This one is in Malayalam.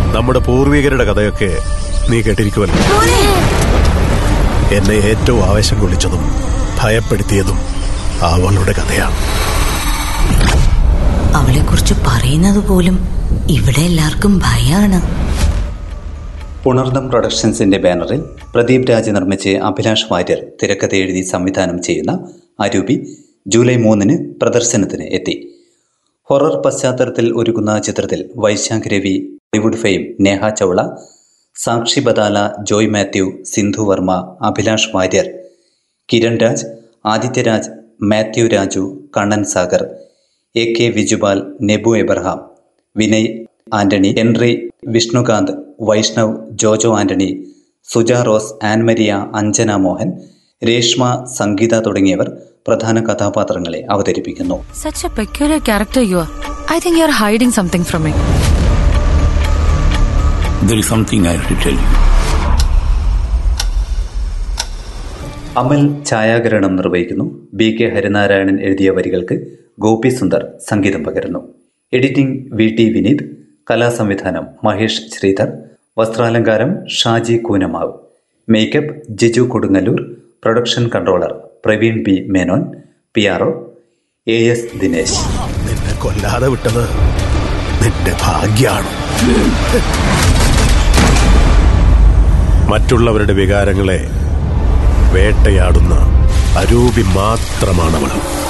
നമ്മുടെ പൂർവികരുടെ കഥയൊക്കെ നീ കേട്ടിരിക്കുമല്ലോ എന്നെ ഏറ്റവും ആവേശം കൊള്ളിച്ചതും ഭയപ്പെടുത്തിയതും അവളുടെ കഥയാണ് അവളെ കുറിച്ച് പറയുന്നത് പോലും ഇവിടെ എല്ലാവർക്കും ഭയാണ് ഉണർന്നം പ്രൊഡക്ഷൻസിന്റെ ബാനറിൽ പ്രദീപ് രാജ് നിർമ്മിച്ച് അഭിലാഷ് വാര്യർ തിരക്കഥ എഴുതി സംവിധാനം ചെയ്യുന്ന അരൂപി ജൂലൈ മൂന്നിന് പ്രദർശനത്തിന് എത്തി ഹൊറർ പശ്ചാത്തലത്തിൽ ഒരുക്കുന്ന ചിത്രത്തിൽ Vaishakh Ravi Bollywood fame Neha Chawla Sakshi Badala Joy Mathew Sindhu Varma Abhilash Warrier Kiran Raj Adityaraj Mathew Raju Kannan Sagar A K Vijupal Nebu Abraham Vinay Antony Henry Vishnukanth Vaishnav Jojo Antony Suja Rose Annmaria Anjana Mohan Reshma Sangeetha തുടങ്ങിയവർ പ്രധാന കഥാപാത്രങ്ങളെ അവതരിപ്പിക്കുന്നു Such a peculiar character you are. I think you're hiding something from me. There is something I have to tell you. അമൽ ഛായാഗ്രഹണം നിർവഹിക്കുന്നു ബി കെ ഹരിനാരായണൻ എഴുതിയ വരികൾക്ക് ഗോപി സുന്ദർ സംഗീതം പകരുന്നു എഡിറ്റിംഗ് വി ടി വിനീത് കലാസംവിധാനം മഹേഷ് ശ്രീധർ വസ്ത്രാലങ്കാരം Shaji Koonamavu makeup Jiju Kodungallur production controller Praveen B Menon P R O A S Dinesh നിന്നെ കൊല്ലാതെ വിട്ടത് നിന്റെ ഭാഗ്യാണ് മറ്റുള്ളവരുടെ വികാരങ്ങളെ വേട്ടയാടുന്ന അരൂപി മാത്രമാണവൾ